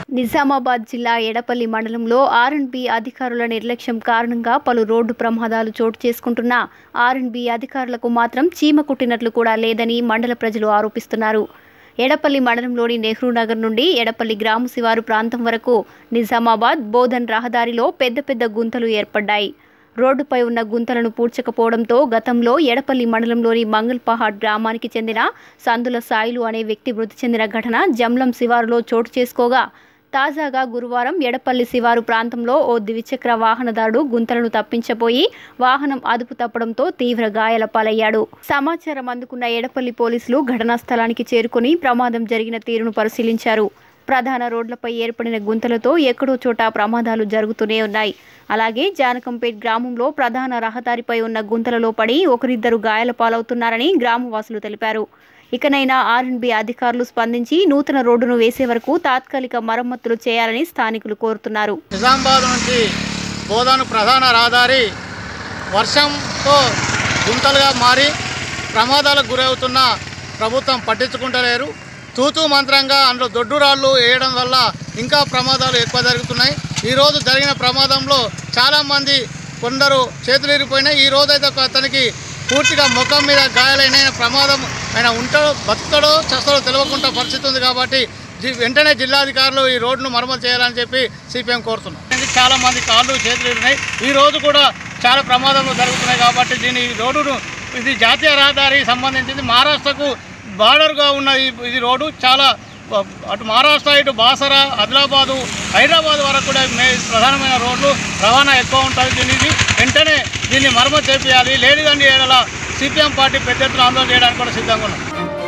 నిజామాబాద్ జిల్లా ఎడపల్లి మండలంలో ఆర్ఎండ్బి అధికారుల నిర్లక్ష్యం కారణంగా పలు రోడ్డు ప్రమాదాలు చోటు చేసుకుంటున్న ఆర్ఎండ్బి అధికారులకు మాత్రం చీమ కుట్టినట్లు కూడా లేదని మండల ప్రజలు ఆరోపిస్తున్నారు ఎడపల్లి మండలంలోని నెహ్రూ నగర్ నుండి ఎడపల్లి గ్రామ శివారు ప్రాంతం వరకు నిజామాబాద్ బోధన్ రహదారిలో పెద్ద పెద్ద గుంతలు ఏర్పడ్డాయి రోడ్డుపై ఉన్న గుంతలను పూడ్చకపోవడంతో గతంలో ఎడపల్లి మండలంలోని మంగల్పహాడ్ గ్రామానికి చెందిన సందుల సాయిలు అనే వ్యక్తి మృతి చెందిన ఘటన జమ్లం శివారులో చోటు చేసుకోగా తాజాగా గురువారం ఎడపల్లి శివారు ప్రాంతంలో ఓ ద్విచక్ర వాహనదారుడు గుంతలను తప్పించబోయి వాహనం అదుపు తప్పడంతో తీవ్ర గాయాల పాలయ్యాడు సమాచారం అందుకున్న ఎడపల్లి పోలీసులు ఘటనా స్థలానికి చేరుకుని ప్రమాదం జరిగిన తీరును పరిశీలించారు ప్రధాన రోడ్లపై ఏర్పడిన గుంతలతో ఎక్కడో చోట ప్రమాదాలు జరుగుతూనే ఉన్నాయి అలాగే జానకంపేట్ గ్రామంలో ప్రధాన రహదారిపై ఉన్న గుంతలలో పడి ఒకరిద్దరు గాయాల పాలవుతున్నారని గ్రామవాసులు తెలిపారు ఇకనైనా ఆర్ఎన్బి అధికారులు స్పందించి నూతన రోడ్డును వేసే వరకు తాత్కాలిక మరమ్మతులు చేయాలని స్థానికులు కోరుతున్నారు నిజామాబాద్ నుంచి బోధాను ప్రధాన రహదారి వర్షంతో గుంతలుగా మారి ప్రమాదాలకు గురవుతున్న ప్రభుత్వం పట్టించుకుంటలేరు తూతూ మంత్రంగా అందులో దొడ్డు రాళ్ళు వేయడం వల్ల ఇంకా ప్రమాదాలు ఎక్కువ జరుగుతున్నాయి ఈరోజు జరిగిన ప్రమాదంలో చాలామంది కొందరు చేతులు ఇరిగిపోయినాయి ఈ రోజు అయితే ఒక అతనికి పూర్తిగా ముఖం మీద గాయాలైన ప్రమాదం ఆయన ఉంటాడో బతుకుతాడో చస్తాడో తెలియకుండా పరిస్థితి ఉంది కాబట్టి జి- వెంటనే జిల్లాధికారులు ఈ రోడ్డును మరమ్మతు చేయాలని చెప్పి సిపిఎం కోరుతున్నాం చాలా మంది కాళ్ళు చేతులు ఉన్నాయి ఈ రోజు కూడా చాలా ప్రమాదాలు జరుగుతున్నాయి కాబట్టి దీని ఈ రోడ్డును ఇది జాతీయ రహదారికి సంబంధించింది మహారాష్ట్రకు బార్డర్గా ఉన్న ఈ ఇది రోడ్డు చాలా ఆ, అటు మహారాష్ట్ర ఇటు బాసర ఆదిలాబాదు హైదరాబాద్ వరకు కూడా మే ప్రధానమైన రోడ్లు రవాణా ఎక్కువ ఉంటుంది దీనికి వెంటనే దీన్ని మరమ్మతు చేపించాలి లేనిదండి ఏడల సిపిఎం పార్టీ పెద్ద ఎత్తున ఆందోళన చేయడానికి కూడా సిద్ధంగా ఉన్నాం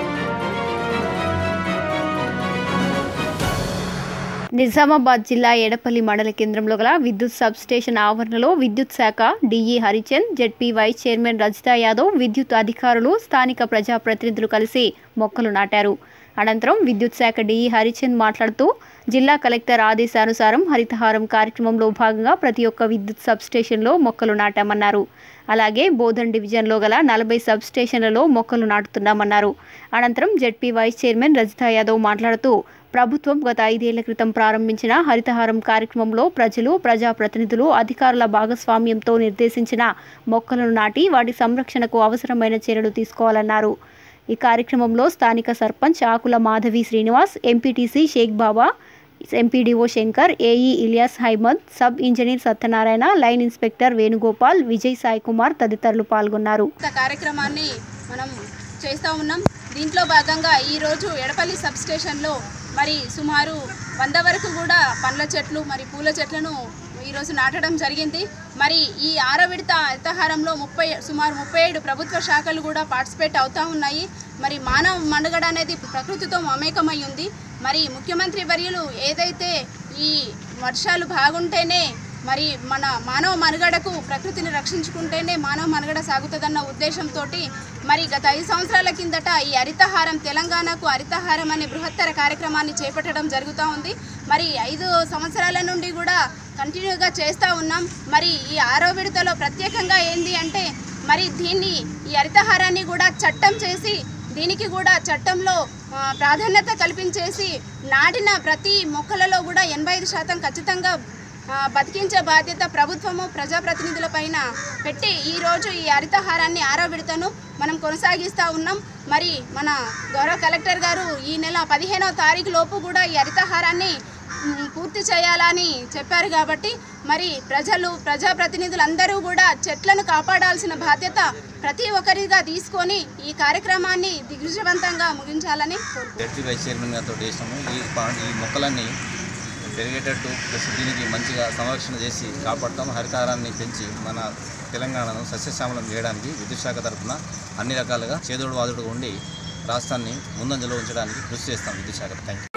నిజామాబాద్ జిల్లా ఎడపల్లి మండల కేంద్రంలో గల విద్యుత్ సబ్ స్టేషన్ ఆవరణలో విద్యుత్ శాఖ DE Harichand ZP vice chairman Rajitha Yadav విద్యుత్ అధికారులు స్థానిక ప్రజాప్రతినిధులు కలిసి మొక్కలు నాటారు అనంతరం విద్యుత్ శాఖ డిఈ హరిచంద్ మాట్లాడుతూ జిల్లా కలెక్టర్ ఆదేశానుసారం హరితహారం కార్యక్రమంలో భాగంగా ప్రతి ఒక్క విద్యుత్ సబ్ స్టేషన్లో మొక్కలు నాటామన్నారు అలాగే బోధన్ డివిజన్లో గల నలభై సబ్ స్టేషన్లలో మొక్కలు నాటుతున్నామన్నారు అనంతరం ZP vice chairman Rajitha Yadav మాట్లాడుతూ ప్రభుత్వం గత ఐదేళ్ల క్రితం ప్రారంభించిన హరితహారం కార్యక్రమంలో ప్రజలు ప్రజాప్రతినిధులు అధికారుల భాగస్వామ్యంతో నిర్దేశించిన మొక్కలను నాటి వాటి సంరక్షణకు అవసరమైన చర్యలు తీసుకోవాలన్నారు ఈ కార్యక్రమంలో స్థానిక sarpanch Akula Madhavi Srinivas MPTC Sheikh Baba MPDO Shankar AE Ilyas Haimad sub engineer Satyanarayana line inspector Venugopal Vijay Sai Kumar తదితరులు పాల్గొన్నారు కొత్త కార్యక్రమాన్ని మనం చేస్తూ ఉన్నాం దీంట్లో భాగంగా ఈరోజు ఎడపల్లి సబ్ స్టేషన్లో మరి సుమారు వంద వరకు కూడా పండ్ల చెట్లు మరి పూల చెట్లను ఈరోజు నాటడం జరిగింది మరి ఈ ఆరో విడత హరితహారంలో ముప్పై సుమారు ముప్పై ఏడు ప్రభుత్వ శాఖలు కూడా పార్టిసిపేట్ అవుతూ ఉన్నాయి మరి మానవ మనుగడ అనేది ప్రకృతితో మమేకమై ఉంది మరి ముఖ్యమంత్రి వర్యులు ఏదైతే ఈ వర్షాలు బాగుంటేనే మరి మన మానవ మనుగడకు ప్రకృతిని రక్షించుకుంటేనే మానవ మనుగడ సాగుతుందన్న ఉద్దేశంతో మరి గత ఐదు సంవత్సరాల కిందట ఈ హరితహారం తెలంగాణకు హరితహారం అనే బృహత్తర కార్యక్రమాన్ని చేపట్టడం జరుగుతూ ఉంది మరి ఐదు సంవత్సరాల నుండి కూడా కంటిన్యూగా చేస్తూ ఉన్నాం మరి ఈ ఆరో విడతలో ప్రత్యేకంగా ఏంది అంటే మరి దీన్ని ఈ హరితహారాన్ని కూడా చట్టం చేసి దీనికి కూడా చట్టంలో ఆ, ప్రాధాన్యత కల్పించేసి నాటిన ప్రతి మొక్కలలో కూడా ఎనభై ఐదు శాతం ఖచ్చితంగా ఆ, బతికించే బాధ్యత ప్రభుత్వము ప్రజాప్రతినిధుల పైన పెట్టి ఈరోజు ఈ హరితహారాన్ని ఆరో విడతను మనం కొనసాగిస్తూ ఉన్నాం మరి మన గౌరవ కలెక్టర్ గారు ఈ నెల పదిహేనవ తారీఖు లోపు కూడా ఈ హరితహారాన్ని మ్, పూర్తి చేయాలని చెప్పారు కాబట్టి మరి ప్రజలు ప్రజాప్రతినిధులు అందరూ కూడా చెట్లను కాపాడాల్సిన బాధ్యత ప్రతి ఒక్కరిగా తీసుకొని ఈ కార్యక్రమాన్ని దిగ్విజయవంతంగా ముగించాలని కోరుకుంటున్నాను జడ్పీ వైస్ చైర్మన్ గారితో చేసినాము ఈ పా- ఈ మొక్కలన్నీ పెరిగేటట్టు ప్లస్ దీనికి మంచిగా సంరక్షణ చేసి కాపాడతాం హరితహారాన్ని పెంచి మన తెలంగాణను సస్యశ్యామలం చేయడానికి విద్యుత్ శాఖ తరఫున అన్ని రకాలుగా చేదోడు వాదుడు ఉండి రాష్ట్రాన్ని ముందంజలో ఉంచడానికి కృషి చేస్తాం విద్యుత్ శాఖ థ్యాంక్ యూ